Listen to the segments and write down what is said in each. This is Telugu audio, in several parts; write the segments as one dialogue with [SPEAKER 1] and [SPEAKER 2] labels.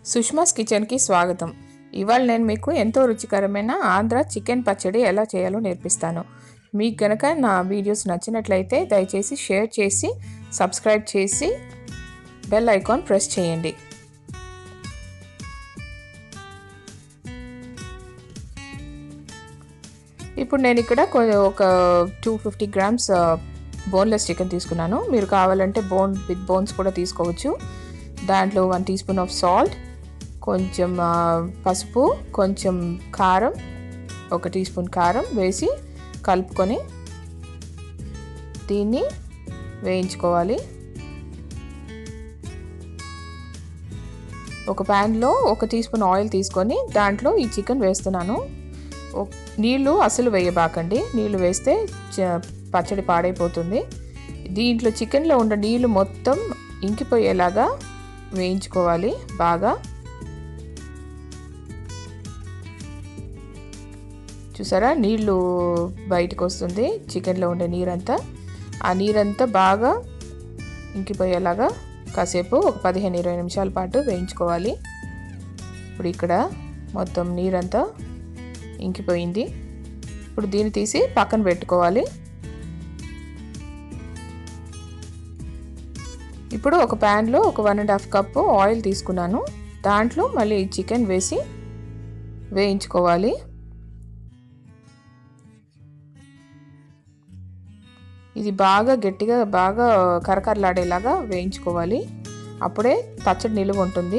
[SPEAKER 1] సుష్మాస్ కిచెన్కి స్వాగతం ఇవాళ నేను మీకు ఎంతో రుచికరమైన ఆంధ్ర చికెన్ పచ్చడి ఎలా చేయాలో నేర్పిస్తాను మీకు గనక నా వీడియోస్ నచ్చినట్లయితే దయచేసి షేర్ చేసి సబ్స్క్రైబ్ చేసి బెల్ ఐకాన్ ప్రెస్ చేయండి ఇప్పుడు నేను ఇక్కడ కొ- ఒక two fifty grams boneless chicken తీసుకున్నాను మీరు కావాలంటే బోన్ విత్ బోన్స్ కూడా తీసుకోవచ్చు దాంట్లో one teaspoon of salt కొంచెం ఆ, పసుపు కొంచెం కారం ఒక టీ స్పూన్ కారం వేసి కలుపుకొని దీన్ని వేయించుకోవాలి ఒక ప్యాన్లో ఒక టీ స్పూన్ ఆయిల్ తీసుకొని దాంట్లో ఈ చికెన్ వేస్తున్నాను ఒక్- నీళ్లు అసలు వేయబాకండి నీళ్లు వేస్తే చ- పచ్చడి పాడైపోతుంది దీంట్లో చికెన్లో ఉన్న నీళ్లు మొత్తం ఇంకిపోయేలాగా వేయించుకోవాలి బాగా చూసారా నీళ్లు బయటకు వస్తుంది చికెన్లో ఉండే నీరంతా ఆ నీరంతా బాగా ఇంకిపోయేలాగా కాసేపు ఒక పదిహేను ఇరవై నిమిషాల పాటు వేయించుకోవాలి ఇప్పుడు ఇక్కడ మొత్తం నీరంతా ఇంకిపోయింది ఇప్పుడు దీన్ని తీసి పక్కన పెట్టుకోవాలి ఇప్పుడు ఒక ప్యాన్లో ఒక one and half cup oil తీసుకున్నాను దాంట్లో మళ్ళీ చికెన్ వేసి వేయించుకోవాలి ఇది బాగా గట్టిగా బాగా కరకరలాడేలాగా వేయించుకోవాలి అప్పుడే పచ్చడి నిలువ ఉంటుంది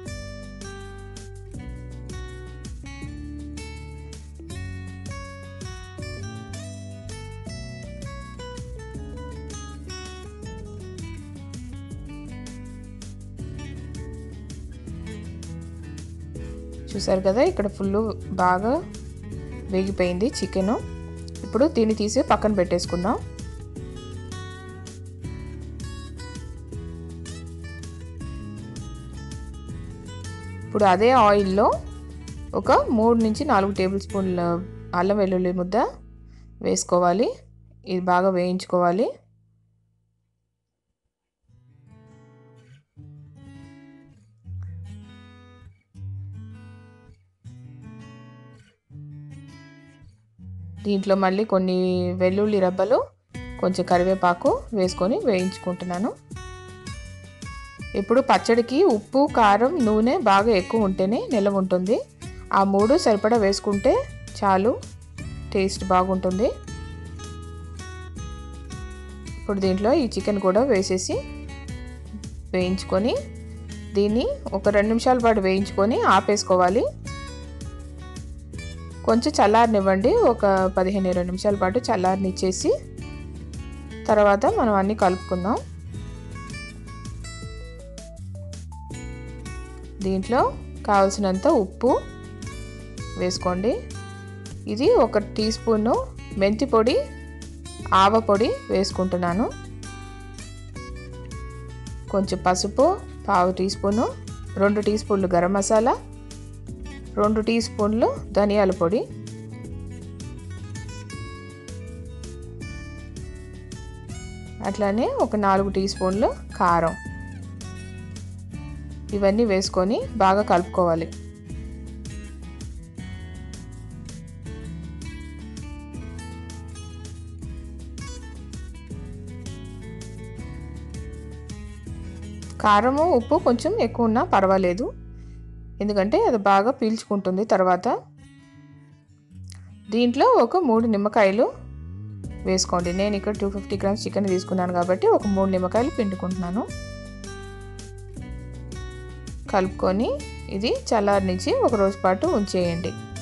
[SPEAKER 1] చూసారు కదా ఇక్కడ ఫుల్ బాగా వేగిపోయింది చికెన్ ఇప్పుడు దీన్ని తీసి పక్కన పెట్టేసుకుందాం ఇప్పుడు అదే ఆయిల్లో ఒక మూడు నుంచి నాలుగు టేబుల్ స్పూన్ల అల్లం వెల్లుల్లి ముద్ద వేసుకోవాలి ఇది బాగా వేయించుకోవాలి దీంట్లో మళ్ళీ కొన్ని వెల్లుల్లి రబ్బలు కొంచెం కరివేపాకు వేసుకొని వేయించుకుంటున్నాను ఇప్పుడు పచ్చడికి ఉప్పు కారం నూనె బాగా ఎక్కువ ఉంటేనే నిలవ ఉంటుంది ఆ మూడు సరిపడా వేసుకుంటే చాలు టేస్ట్ బాగుంటుంది ఇప్పుడు దీంట్లో ఈ చికెన్ కూడా వేసేసి వేయించుకొని దీన్ని ఒక రెండు నిమిషాల పాటు వేయించుకొని ఆపేసుకోవాలి కొంచెం చల్లారనివ్వండి ఒక పదిహేను ఇరవై నిమిషాల పాటు చల్లారనిచ్చేసి తర్వాత మనం అన్నీ కలుపుకుందాం దీంట్లో కావలసినంత ఉప్పు వేసుకోండి ఇది ఒక టీ స్పూను మెంతి పొడి ఆవ పొడి వేసుకుంటున్నాను కొంచెం పసుపు పావు టీ స్పూను రెండు టీ స్పూన్లు గరం మసాలా రెండు టీ స్పూన్లు ధనియాల పొడి అట్లానే ఒక నాలుగు టీ స్పూన్లు కారం ఇవన్నీ వేసుకొని బాగా కలుపుకోవాలి కారము ఉప్పు కొంచెం ఎక్కువ ఉన్నా పర్వాలేదు ఎందుకంటే అది బాగా పీల్చుకుంటుంది తర్వాత దీంట్లో ఒక మూడు నిమ్మకాయలు వేసుకోండి నేను ఇక్కడ టూ ఫిఫ్టీ గ్రామ్స్ చికెన్ తీసుకున్నాను కాబట్టి ఒక మూడు నిమ్మకాయలు పిండుకుంటున్నాను కలుపుకొని ఇది చల్లారి నుంచి ఒక రోజు పాటు ఉంచేయండి